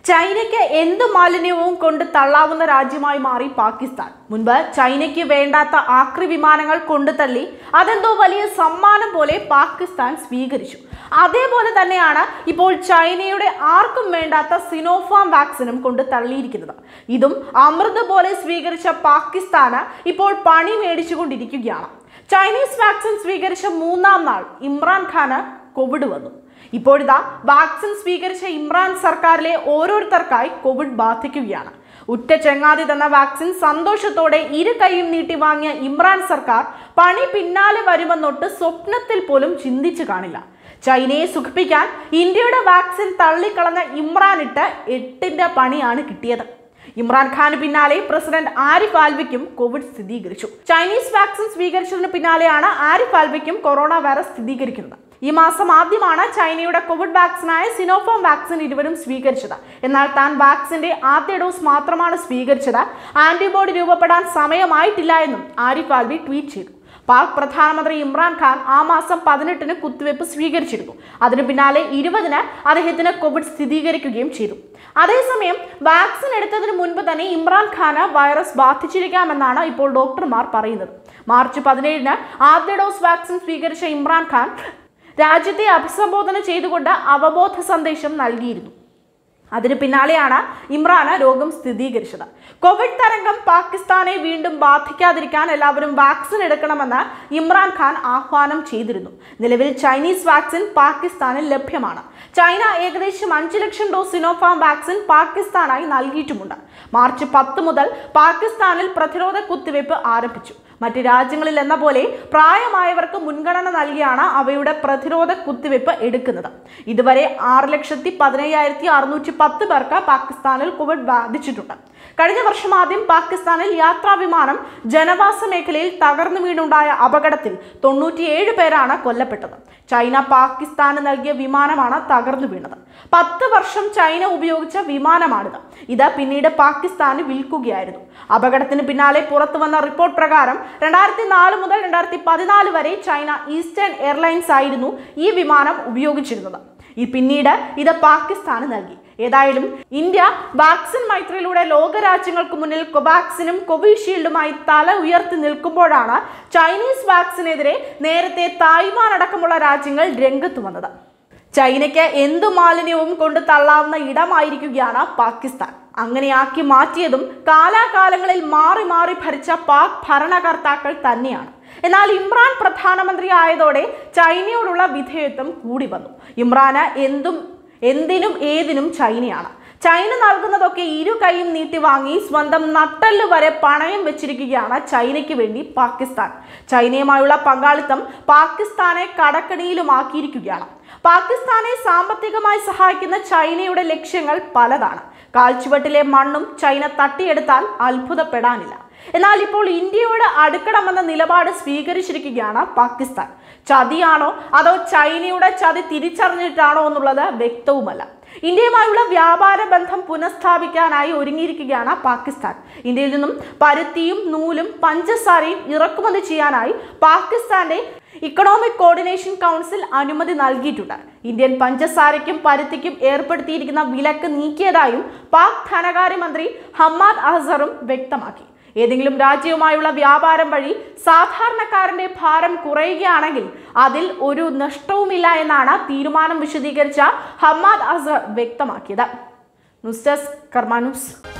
ചൈനയ്ക്ക് എന്ത് മാലിന്യവും കൊണ്ട് തള്ളാവുന്ന രാജ്യമായി മാറി പാകിസ്ഥാൻ മുൻപ് ചൈനയ്ക്ക് വേണ്ടാത്ത ആക്രി വിമാനങ്ങൾ കൊണ്ടു തള്ളി അതെന്തോ വലിയ സമ്മാനം പോലെ പാകിസ്ഥാൻ സ്വീകരിച്ചു അതേപോലെ തന്നെയാണ് ഇപ്പോൾ ചൈനയുടെ ആർക്കും വേണ്ടാത്ത സിനോഫാം വാക്സിനും കൊണ്ട് തള്ളിയിരിക്കുന്നത് ഇതും അമൃത് പോലെ സ്വീകരിച്ച പാകിസ്ഥാന് ഇപ്പോൾ പണി മേടിച്ചുകൊണ്ടിരിക്കുകയാണ് ചൈനീസ് വാക്സിൻ സ്വീകരിച്ച മൂന്നാം നാൾ ഇമ്രാൻഖാന് കോവിഡ് വന്നു ഇപ്പോഴിതാ വാക്സിൻ സ്വീകരിച്ച ഇമ്രാൻ സർക്കാരിലെ ഓരോരുത്തർക്കായി കോവിഡ് ബാധിക്കുകയാണ് ഉറ്റ ചെങ്ങാതി തന്ന വാക്സിൻ സന്തോഷത്തോടെ ഇരു കൈയും നീട്ടി വാങ്ങിയ ഇമ്രാൻ സർക്കാർ പണി പിന്നാലെ വരുമെന്നൊട്ട് സ്വപ്നത്തിൽ പോലും ചിന്തിച്ചു കാണില്ല ചൈനയെ സുഖിപ്പിക്കാൻ ഇന്ത്യയുടെ വാക്സിൻ തള്ളിക്കളഞ്ഞ ഇമ്രാനിട്ട് എട്ടിന്റെ പണിയാണ് കിട്ടിയത് ഇമ്രാൻഖാന് പിന്നാലെ പ്രസിഡന്റ് ആരിഫ് ആൽവിക്കും കോവിഡ് സ്ഥിരീകരിച്ചു ചൈനീസ് വാക്സിൻ സ്വീകരിച്ചതിന് പിന്നാലെയാണ് ആരിഫ് ആൽവിക്കും കൊറോണ വൈറസ് സ്ഥിരീകരിക്കുന്നത് ഈ മാസം ആദ്യമാണ് ചൈനയുടെ കോവിഡ് വാക്സിനായ സിനോഫോം വാക്സിൻ ഇരുവരും സ്വീകരിച്ചത് എന്നാൽ താൻ വാക്സിന്റെ ആദ്യ ഡോസ് മാത്രമാണ് സ്വീകരിച്ചത് ആന്റിബോഡി രൂപപ്പെടാൻ സമയമായിട്ടില്ല എന്നും ആരിഫ് ആൽവി ട്വീറ്റ് ചെയ്തു പാക് പ്രധാനമന്ത്രി ഇമ്രാൻഖാൻ ആ മാസം പതിനെട്ടിന് കുത്തിവയ്പ് സ്വീകരിച്ചിരുന്നു അതിന് പിന്നാലെ ഇരുപതിന് അദ്ദേഹത്തിന് കോവിഡ് സ്ഥിരീകരിക്കുകയും ചെയ്തു അതേസമയം വാക്സിൻ എടുത്തതിന് മുൻപ് തന്നെ ഇമ്രാൻഖാന് വൈറസ് ബാധിച്ചിരിക്കാമെന്നാണ് ഇപ്പോൾ ഡോക്ടർമാർ പറയുന്നത് മാർച്ച് പതിനേഴിന് ആദ്യ ഡോസ് വാക്സിൻ സ്വീകരിച്ച ഇമ്രാൻഖാൻ രാജ്യത്തെ അഭിസംബോധന ചെയ്തുകൊണ്ട് അവബോധ സന്ദേശം നൽകിയിരുന്നു അതിന് പിന്നാലെയാണ് ഇമ്രാന് രോഗം സ്ഥിരീകരിച്ചത് കോവിഡ് തരംഗം പാകിസ്ഥാനെ വീണ്ടും ബാധിക്കാതിരിക്കാൻ എല്ലാവരും വാക്സിൻ എടുക്കണമെന്ന് ഇമ്രാൻഖാൻ ആഹ്വാനം ചെയ്തിരുന്നു നിലവിൽ ചൈനീസ് വാക്സിൻ പാകിസ്ഥാനിൽ ലഭ്യമാണ് ചൈന ഏകദേശം അഞ്ച് ലക്ഷം ഡോസ് സിനോഫാം വാക്സിൻ പാകിസ്ഥാനായി നൽകിയിട്ടുമുണ്ട് മാർച്ച് പത്ത് മുതൽ പാകിസ്ഥാനിൽ പ്രതിരോധ കുത്തിവയ്പ് ആരംഭിച്ചു മറ്റ് രാജ്യങ്ങളിൽ എന്ന പോലെ പ്രായമായവർക്ക് മുൻഗണന നൽകിയാണ് അവയുടെ പ്രതിരോധ കുത്തിവയ്പ് എടുക്കുന്നത് ഇതുവരെ ആറ് ലക്ഷത്തി പതിനയ്യായിരത്തി അറുന്നൂറ്റി പത്ത് പേർക്ക് പാകിസ്ഥാനിൽ കോവിഡ് ബാധിച്ചിട്ടുണ്ട് കഴിഞ്ഞ വർഷം ആദ്യം പാകിസ്ഥാനിൽ യാത്രാ വിമാനം ജനവാസ മേഖലയിൽ തകർന്നു വീണുണ്ടായ അപകടത്തിൽ തൊണ്ണൂറ്റിയേഴ് പേരാണ് കൊല്ലപ്പെട്ടത് ചൈന പാകിസ്ഥാന് നൽകിയ വിമാനമാണ് തകർന്നു വീണത് പത്ത് വർഷം ചൈന ഉപയോഗിച്ച വിമാനമാണിത് ഇത് പിന്നീട് പാകിസ്ഥാന് വിൽക്കുകയായിരുന്നു അപകടത്തിന് പിന്നാലെ പുറത്തു വന്ന റിപ്പോർട്ട് പ്രകാരം രണ്ടായിരത്തി നാല് മുതൽ രണ്ടായിരത്തി പതിനാല് വരെ ചൈന ഈസ്റ്റേൺ എയർലൈൻസ് ആയിരുന്നു ഈ വിമാനം ഉപയോഗിച്ചിരുന്നത് ഈ പിന്നീട് ഇത് പാകിസ്ഥാന് നൽകി ഏതായാലും ഇന്ത്യ വാക്സിൻ മൈത്രിയിലൂടെ ലോകരാജ്യങ്ങൾക്ക് മുന്നിൽ കൊവാക്സിനും കോവിഷീൽഡുമായി തല ഉയർത്തി നിൽക്കുമ്പോഴാണ് ചൈനീസ് വാക്സിനെതിരെ നേരത്തെ തായ്വാൻ അടക്കമുള്ള രാജ്യങ്ങൾ രംഗത്ത് വന്നത് ചൈനയ്ക്ക് എന്തു മാലിന്യവും കൊണ്ട് തള്ളാവുന്ന ഇടമായിരിക്കുകയാണ് പാകിസ്ഥാൻ അങ്ങനെയാക്കി മാറ്റിയതും കാലാകാലങ്ങളിൽ മാറി മാറി ഭരിച്ച പാക് ഭരണകർത്താക്കൾ തന്നെയാണ് എന്നാൽ ഇമ്രാൻ പ്രധാനമന്ത്രി ആയതോടെ ചൈനയോടുള്ള വിധേയത്വം കൂടി വന്നു ഇമ്രാന് എന്തും എന്തിനും ഏതിനും ചൈനയാണ് ചൈന നൽകുന്നതൊക്കെ ഇരു കൈയും നീട്ടി വാങ്ങി സ്വന്തം നട്ടല് വരെ പണയം വെച്ചിരിക്കുകയാണ് ചൈനയ്ക്ക് വേണ്ടി പാകിസ്ഥാൻ ചൈനയുമായുള്ള പങ്കാളിത്തം പാകിസ്ഥാനെ കടക്കണിയിലുമാക്കിയിരിക്കുകയാണ് പാകിസ്ഥാനെ സാമ്പത്തികമായി സഹായിക്കുന്ന ചൈനയുടെ ലക്ഷ്യങ്ങൾ പലതാണ് കാൽച്ചുവട്ടിലെ മണ്ണും ചൈന തട്ടിയെടുത്താൽ അത്ഭുതപ്പെടാനില്ല എന്നാൽ ഇപ്പോൾ ഇന്ത്യയോട് അടുക്കണമെന്ന നിലപാട് സ്വീകരിച്ചിരിക്കുകയാണ് പാകിസ്ഥാൻ ചതിയാണോ അതോ ചൈനയുടെ ചതി തിരിച്ചറിഞ്ഞിട്ടാണോ എന്നുള്ളത് വ്യക്തവുമല്ല ഇന്ത്യയുമായുള്ള വ്യാപാര ബന്ധം പുനഃസ്ഥാപിക്കാനായി ഒരുങ്ങിയിരിക്കുകയാണ് പാകിസ്ഥാൻ ഇന്ത്യയിൽ നിന്നും പരുത്തിയും നൂലും പഞ്ചസാരയും ഇറക്കുമതി ചെയ്യാനായി പാകിസ്ഥാന്റെ ഇക്കണോമിക് കോർഡിനേഷൻ കൗൺസിൽ അനുമതി നൽകിയിട്ടുണ്ട് ഇന്ത്യൻ പഞ്ചസാരയ്ക്കും പരുത്തിക്കും ഏർപ്പെടുത്തിയിരിക്കുന്ന വിലക്ക് നീക്കിയതായും പാക് ധനകാര്യമന്ത്രി ഹമ്മാദ് അഹസറും വ്യക്തമാക്കി ഏതെങ്കിലും രാജ്യവുമായുള്ള വ്യാപാരം വഴി സാധാരണക്കാരന്റെ ഭാരം കുറയുകയാണെങ്കിൽ അതിൽ ഒരു നഷ്ടവുമില്ല എന്നാണ് തീരുമാനം വിശദീകരിച്ച ഹമ്മാദ് അസർ വ്യക്തമാക്കിയത് ന്യൂസ് ഡെസ്ക് കർമാ ന്യൂസ്